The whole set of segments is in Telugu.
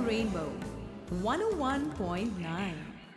Rainbow 101.9.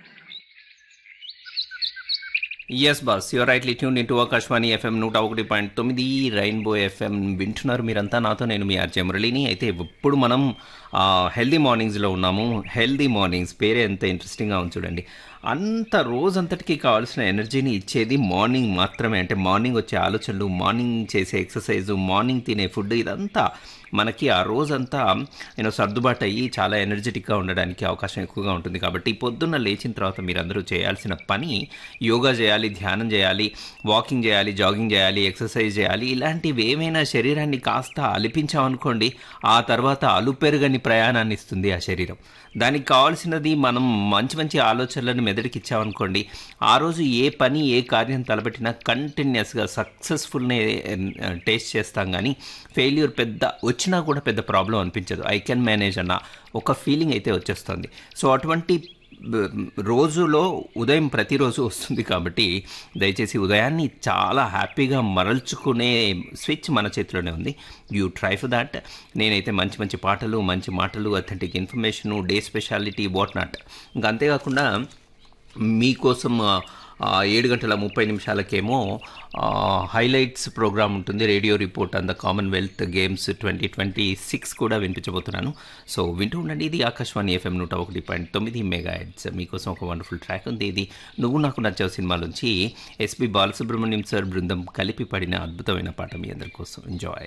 Yes boss you're rightly tune into Akashvani FM నూట ఒకటి పాయింట్ తొమ్మిది రైన్బో ఎఫ్ఎం వింటున్నారు మీరంతా నాతో నేను మీ ఆర్జే మురళిని అయితే ఇప్పుడు మనం హెల్దీ మార్నింగ్స్లో ఉన్నాము హెల్దీ మార్నింగ్స్ పేరే ఎంత ఇంట్రెస్టింగ్గా ఉంది చూడండి అంత రోజంతటికి కావాల్సిన ఎనర్జీని ఇచ్చేది మార్నింగ్ మాత్రమే అంటే మార్నింగ్ వచ్చే ఆలోచనలు మార్నింగ్ చేసే ఎక్సర్సైజ్ మార్నింగ్ తినే ఫుడ్ ఇదంతా మనకి ఆ రోజంతా నేను సర్దుబాటు అయ్యి చాలా ఎనర్జెటిక్గా ఉండడానికి అవకాశం ఎక్కువగా ఉంటుంది కాబట్టి పొద్దున్న లేచిన తర్వాత మీరందరూ చేయాల్సిన పని యోగా చేయాలి ధ్యానం చేయాలి వాకింగ్ చేయాలి జాగింగ్ చేయాలి ఎక్సర్సైజ్ చేయాలి ఇలాంటివి ఏమైనా శరీరాన్ని కాస్త అలిపించామనుకోండి ఆ తర్వాత అలుపెరుగని ప్రయాణాన్ని ఇస్తుంది ఆ శరీరం దానికి కావాల్సినది మనం మంచి మంచి ఆలోచనలను మెదడుకి ఇచ్చామనుకోండి ఆ రోజు ఏ పని ఏ కార్యం తలపెట్టినా కంటిన్యూస్గా సక్సెస్ఫుల్నే టేస్ట్ చేస్తాం కానీ ఫెయిల్యూర్ పెద్ద వచ్చినా కూడా పెద్ద ప్రాబ్లం అనిపించదు ఐ కెన్ మేనేజ్ అన్న ఒక ఫీలింగ్ అయితే వచ్చేస్తుంది సో అటువంటి బ- రోజులో ఉదయం ప్రతిరోజు వస్తుంది కాబట్టి దయచేసి ఉదయాన్ని చాలా హ్యాపీగా మరల్చుకునే స్విచ్ మన చేతిలోనే ఉంది యూ ట్రై ఫర్ దాట్ నేనైతే మంచి మంచి పాటలు మంచి మాటలు authentic information day speciality what not ఇంకా అంతేకాకుండా మీకోసం ఆ, ఆ, ఏడు గంటల ముప్పై నిమిషాలకేమో ఆ, హైలైట్స్ ప్రోగ్రామ్ ఉంటుంది radio report on the Commonwealth Games twenty twenty six కూడా వినిపించబోతున్నాను సో వింటూ ఉండండి ఇది ఆకాశవాణి ఎఫ్ఎం నూట ఒకటి పాయింట్ తొమ్మిది మెగా హెడ్స్ మీకోసం ఒక వండర్ఫుల్ ట్రాక్ ఉంది ఇది నువ్వు నాకు నచ్చావు సినిమా నుంచి ఎస్పి బాలసుబ్రహ్మణ్యం సార్ బృందం కలిపి పడిన అద్భుతమైన పాట మీ అందరి కోసం ఎంజాయ్